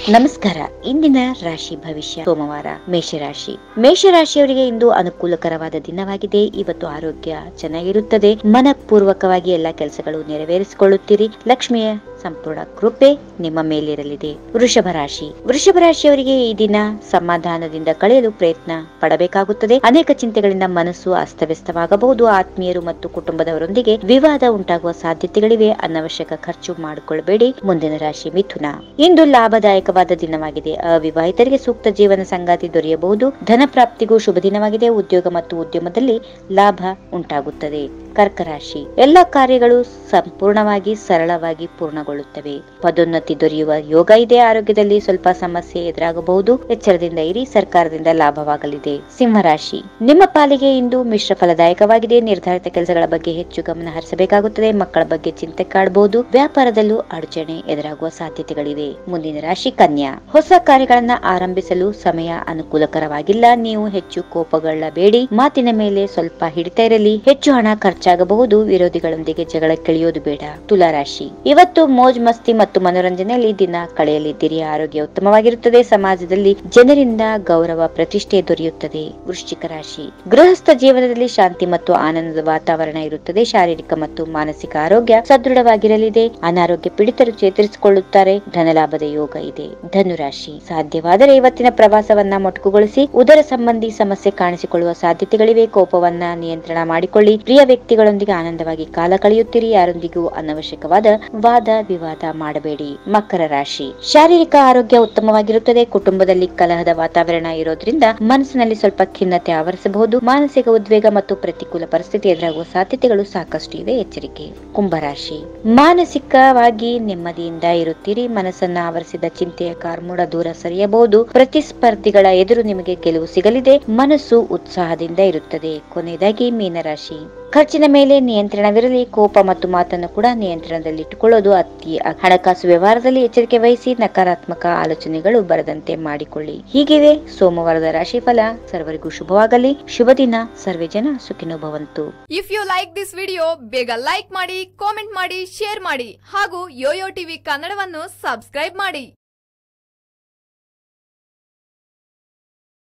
ನಮಸ್ಕಾರ ಇಂದಿನ ರಾಶಿ ಭವಿಷ್ಯ ಸೋಮವಾರ ಮೇಷರಾಶಿ ಮೇಷರಾಶಿಯವರಿಗೆ ಇಂದು ಅನುಕೂಲಕರವಾದ ದಿನವಾಗಿದೆ ಇವತ್ತು ಆರೋಗ್ಯ ಚೆನ್ನಾಗಿರುತ್ತದೆ ಮನಪೂರ್ವಕವಾಗಿ ಎಲ್ಲ ಕೆಲಸಗಳು ನೆರವೇರಿಸಿಕೊಳ್ಳುತ್ತೀರಿ ಲಕ್ಷ್ಮಿಯ ಸಂಪೂರ್ಣ ಕೃಪೆ ನಿಮ್ಮ ಮೇಲಿರಲಿದೆ ವೃಷಭ ರಾಶಿ ವೃಷಭ ರಾಶಿಯವರಿಗೆ ಈ ದಿನ ಸಮಾಧಾನದಿಂದ ಕಳೆಯಲು ಪ್ರಯತ್ನ ಪಡಬೇಕಾಗುತ್ತದೆ ಅನೇಕ ಚಿಂತೆಗಳಿಂದ ಮನಸ್ಸು ಅಸ್ತವ್ಯಸ್ತವಾಗಬಹುದು ಆತ್ಮೀಯರು ಮತ್ತು ಕುಟುಂಬದವರೊಂದಿಗೆ ವಿವಾದ ಉಂಟಾಗುವ ಸಾಧ್ಯತೆಗಳಿವೆ ಅನವಶ್ಯಕ ಖರ್ಚು ಮಾಡಿಕೊಳ್ಳಬೇಡಿ ಮುಂದಿನ ರಾಶಿ ಮಿಥುನ ಇಂದು ಲಾಭದಾಯಕವಾದ ದಿನವಾಗಿದೆ ಅವಿವಾಹಿತರಿಗೆ ಸೂಕ್ತ ಜೀವನ ಸಂಗಾತಿ ದೊರೆಯಬಹುದು ಧನ ಪ್ರಾಪ್ತಿಗೂ ಶುಭ ದಿನವಾಗಿದೆ ಉದ್ಯೋಗ ಮತ್ತು ಉದ್ಯಮದಲ್ಲಿ ಲಾಭ ಉಂಟಾಗುತ್ತದೆ ಕರ್ಕ ರಾಶಿ ಎಲ್ಲ ಕಾರ್ಯಗಳು ಸಂಪೂರ್ಣವಾಗಿ ಸರಳವಾಗಿ ಪೂರ್ಣಗೊಳ್ಳುತ್ತವೆ ಪದೋನ್ನತಿ ದೊರೆಯುವ ಯೋಗ ಇದೆ ಆರೋಗ್ಯದಲ್ಲಿ ಸ್ವಲ್ಪ ಸಮಸ್ಯೆ ಎದುರಾಗಬಹುದು ಎಚ್ಚರದಿಂದ ಇರಿ ಸರ್ಕಾರದಿಂದ ಲಾಭವಾಗಲಿದೆ ಸಿಂಹರಾಶಿ ನಿಮ್ಮ ಪಾಲಿಗೆ ಇಂದು ಮಿಶ್ರ ಫಲದಾಯಕವಾಗಿದೆ ನಿರ್ಧಾರಿತ ಕೆಲಸಗಳ ಬಗ್ಗೆ ಹೆಚ್ಚು ಗಮನ ಹರಿಸಬೇಕಾಗುತ್ತದೆ ಮಕ್ಕಳ ಬಗ್ಗೆ ಚಿಂತೆ ಕಾಡಬಹುದು ವ್ಯಾಪಾರದಲ್ಲೂ ಅಡಚಣೆ ಎದುರಾಗುವ ಸಾಧ್ಯತೆಗಳಿವೆ ಮುಂದಿನ ರಾಶಿ ಕನ್ಯಾ ಹೊಸ ಕಾರ್ಯಗಳನ್ನ ಆರಂಭಿಸಲು ಸಮಯ ಅನುಕೂಲಕರವಾಗಿಲ್ಲ ನೀವು ಹೆಚ್ಚು ಕೋಪಗೊಳ್ಳಬೇಡಿ ಮಾತಿನ ಮೇಲೆ ಸ್ವಲ್ಪ ಹಿಡಿತ ಇರಲಿ ಹೆಚ್ಚು ಹಣ ಖರ್ಚಾಗಬಹುದು ವಿರೋಧಿಗಳೊಂದಿಗೆ ಜಗಳಕ್ಕಿಳಿಯೋದು ಬೇಡ ತುಲಾರಾಶಿ ಇವತ್ತು ಮೋಜ್ ಮಸ್ತಿ ಮತ್ತು ಮನೋರಂಜನೆಯಲ್ಲಿ ದಿನ ಕಳೆಯಲಿದ್ದೀರಿ ಆರೋಗ್ಯ ಉತ್ತಮವಾಗಿರುತ್ತದೆ ಸಮಾಜದಲ್ಲಿ ಜನರಿಂದ ಗೌರವ ಪ್ರತಿಷ್ಠೆ ದೊರೆಯುತ್ತದೆ ವೃಶ್ಚಿಕ ರಾಶಿ ಗೃಹಸ್ಥ ಜೀವನದಲ್ಲಿ ಶಾಂತಿ ಮತ್ತು ಆನಂದದ ವಾತಾವರಣ ಇರುತ್ತದೆ ಶಾರೀರಿಕ ಮತ್ತು ಮಾನಸಿಕ ಆರೋಗ್ಯ ಸದೃಢವಾಗಿರಲಿದೆ ಅನಾರೋಗ್ಯ ಪೀಡಿತರು ಚೇತರಿಸಿಕೊಳ್ಳುತ್ತಾರೆ ಧನಲಾಭದ ಯೋಗ ಇದೆ ಧನುರಾಶಿ ಸಾಧ್ಯವಾದರೆ ಇವತ್ತಿನ ಪ್ರವಾಸವನ್ನ ಮೊಟಕುಗೊಳಿಸಿ ಉದರ ಸಂಬಂಧಿ ಸಮಸ್ಯೆ ಕಾಣಿಸಿಕೊಳ್ಳುವ ಸಾಧ್ಯತೆಗಳಿವೆ ಕೋಪವನ್ನ ನಿಯಂತ್ರಣ ಮಾಡಿಕೊಳ್ಳಿ ಪ್ರಿಯ ವ್ಯಕ್ತಿಗಳೊಂದಿಗೆ ಆನಂದವಾಗಿ ಕಾಲ ಕಳೆಯುತ್ತೀರಿ ಯಾರೊಂದಿಗೂ ಅನವಶ್ಯಕವಾದ ವಾದ ವಿವಾದ ಮಾಡಬೇಡಿ ಮಕರ ರಾಶಿ ಶಾರೀರಿಕ ಆರೋಗ್ಯ ಉತ್ತಮವಾಗಿರುತ್ತದೆ ಕುಟುಂಬದಲ್ಲಿ ಕಲಹದ ವಾತಾವರಣ ಇರೋದ್ರಿಂದ ಮನಸ್ಸಿನಲ್ಲಿ ಸ್ವಲ್ಪ ಖಿನ್ನತೆ ಆವರಿಸಬಹುದು ಮಾನಸಿಕ ಉದ್ವೇಗ ಮತ್ತು ಪ್ರತಿಕೂಲ ಪರಿಸ್ಥಿತಿ ಎದುರಾಗುವ ಸಾಧ್ಯತೆಗಳು ಸಾಕಷ್ಟು ಇವೆ ಎಚ್ಚರಿಕೆ ಕುಂಭರಾಶಿ ಮಾನಸಿಕವಾಗಿ ನೆಮ್ಮದಿಯಿಂದ ಇರುತ್ತೀರಿ ಮನಸ್ಸನ್ನ ಆವರಿಸಿದ ಚಿಂತೆಯ ಕಾರ್ಮೋಡ ದೂರ ಸರಿಯಬಹುದು ಪ್ರತಿಸ್ಪರ್ಧಿಗಳ ಎದುರು ನಿಮಗೆ ಗೆಲುವು ಸಿಗಲಿದೆ ಮನಸ್ಸು ಉತ್ಸಾಹದಿಂದ ಇರುತ್ತದೆ ಕೊನೆಯದಾಗಿ ಮೀನರಾಶಿ ಖರ್ಚಿನ ಮೇಲೆ ನಿಯಂತ್ರಣವಿರಲಿ ಕೋಪ ಮತ್ತು ಮಾತನ್ನು ಕೂಡ ನಿಯಂತ್ರಣದಲ್ಲಿಟ್ಟುಕೊಳ್ಳೋದು ಅತಿ ಹಣಕಾಸು ವ್ಯವಹಾರದಲ್ಲಿ ಎಚ್ಚರಿಕೆ ವಹಿಸಿ ನಕಾರಾತ್ಮಕ ಆಲೋಚನೆಗಳು ಬರದಂತೆ ಮಾಡಿಕೊಳ್ಳಿ ಹೀಗಿವೆ ಸೋಮವಾರದ ರಾಶಿಫಲ ಸರ್ವರಿಗೂ ಶುಭವಾಗಲಿ ಶುಭ ದಿನ ಸರ್ವೇ ಜನ ಸುಖಿನೋ ಭವಂತು if you like this video ಬೇಗ ಲೈಕ್ ಮಾಡಿ ಕಾಮೆಂಟ್ ಮಾಡಿ ಶೇರ್ ಮಾಡಿ ಹಾಗೂ ಯೋಯೋ ಟಿವಿ ಕನ್ನಡವನ್ನು ಸಬ್ಸ್ಕ್ರೈಬ್ ಮಾಡಿ